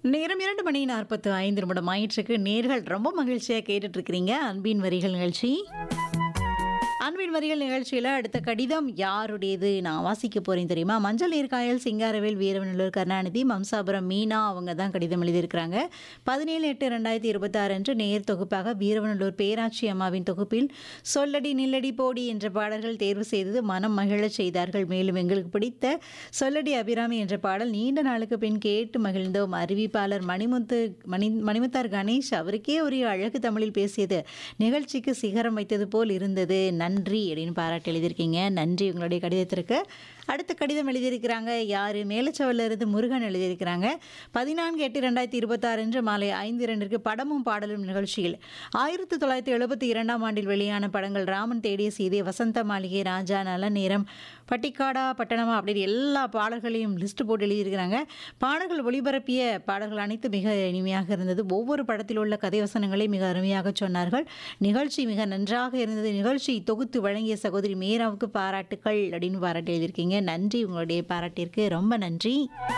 நேரம் இரண்டு மணி நாற்பத்து ஐந்து நிமிடம் ஆயிற்றுக்கு நேர்கள் ரொம்ப மகிழ்ச்சியாக கேட்டுட்டு இருக்கிறீங்க அன்பின் வரிகள் நிகழ்ச்சி அன்பின் வரிகள் நிகழ்ச்சியில் அடுத்த கடிதம் யாருடையது நான் வாசிக்க போகிறேன் தெரியுமா மஞ்சள் நீர்காயல் சிங்காரவேல் வீரவநல்லூர் கருணாநிதி மம்சாபுரம் மீனா அவங்க தான் கடிதம் எழுதியிருக்கிறாங்க பதினேழு எட்டு ரெண்டாயிரத்தி இருபத்தாறு அன்று நேர் தொகுப்பாக வீரவநல்லூர் பேராட்சி அம்மாவின் தொகுப்பில் சொல்லடி நில்லடி போடி என்ற பாடல்கள் தேர்வு செய்தது மனம் மகிழச் செய்தார்கள் மேலும் எங்களுக்கு பிடித்த சொல்லடி அபிராமி என்ற பாடல் நீண்ட நாளுக்கு பின் கேட்டு மகிழ்ந்தோம் அறிவிப்பாளர் மணிமுத்து மணி மணிமுத்தார் கணேஷ் அவருக்கே ஒரு அழகு தமிழில் பேசியது நிகழ்ச்சிக்கு சிகரம் வைத்தது போல் இருந்தது நன்றி அப்படின்னு பாராட்டி எழுதியிருக்கீங்க நன்றி உங்களுடைய கடிதத்திற்கு அடுத்த கடிதம் எழுதியிருக்கிறாங்க யார் மேலச்சவல்ல இருந்து முருகன் எழுதியிருக்கிறாங்க பதினான்கு எட்டு ரெண்டாயிரத்தி இருபத்தாறு அன்று மாலை ஐந்து இரண்டிற்கு படமும் பாடலும் நிகழ்ச்சியில் ஆயிரத்தி தொள்ளாயிரத்தி எழுபத்தி இரண்டாம் ஆண்டில் வெளியான படங்கள் ராமன் தேடிய சீதை வசந்த மாளிகை ராஜா நல்ல நேரம் பட்டிக்காடா பட்டணமா அப்படின்னு எல்லா பாடல்களையும் லிஸ்ட் போட்டு எழுதியிருக்கிறாங்க பாடல்கள் ஒளிபரப்பிய பாடல்கள் அனைத்து மிக இனிமையாக இருந்தது ஒவ்வொரு படத்தில் உள்ள கதை வசனங்களை மிக அருமையாக சொன்னார்கள் நிகழ்ச்சி மிக நன்றாக இருந்தது நிகழ்ச்சி தொகுத்து வழங்கிய சகோதரி மீராவுக்கு பாராட்டுக்கள் அப்படின்னு பாராட்டி எழுதியிருக்கீங்க நன்றி உங்களுடைய பாராட்டிற்கு ரொம்ப நன்றி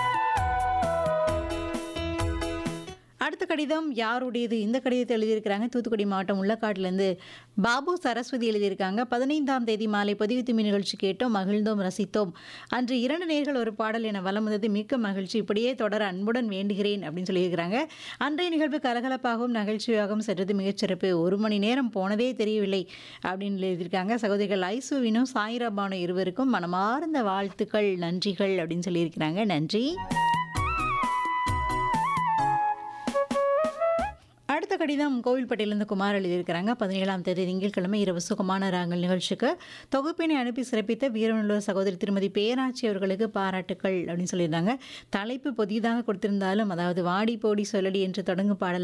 அடுத்த கடிதம் யாருடையது இந்த கடிதத்தை எழுதியிருக்கிறாங்க தூத்துக்குடி மாவட்டம் உள்ளக்காட்டிலேருந்து பாபு சரஸ்வதி எழுதியிருக்காங்க பதினைந்தாம் தேதி மாலை பதிவு திமி நிகழ்ச்சி கேட்டோம் மகிழ்ந்தோம் ரசித்தோம் அன்று இரண்டு நேர்கள் ஒரு பாடல் என வலம் வந்தது மிக்க மகிழ்ச்சி இப்படியே தொடர அன்புடன் வேண்டுகிறேன் அப்படின்னு சொல்லியிருக்கிறாங்க அன்றைய நிகழ்வு கலகலப்பாகவும் நகைச்சுவையாகவும் சென்றது மிகச்சிறப்பு ஒரு மணி நேரம் போனதே தெரியவில்லை அப்படின்னு எழுதியிருக்காங்க சகோதரிகள் ஐசுவினும் சாயிரா பானு இருவருக்கும் மனமார்ந்த வாழ்த்துக்கள் நன்றிகள் அப்படின்னு சொல்லியிருக்கிறாங்க நன்றி அடுத்த கடிதம் கோவில்பட்டியிலிருந்து குமார் எழுதியிருக்கிறாங்க பதினேழாம் தேதி திங்கட்கிழமை இரவு சுகமான ராங்கல் நிகழ்ச்சிக்கு தொகுப்பினை அனுப்பி சிறப்பித்த வீரநல்லூர் சகோதரி திருமதி பேராட்சி அவர்களுக்கு பாராட்டுக்கள் அப்படின்னு சொல்லியிருந்தாங்க தலைப்பு புதிதாக கொடுத்திருந்தாலும் அதாவது வாடி போடி சொல்லடி என்று தொடங்கும் பாடல்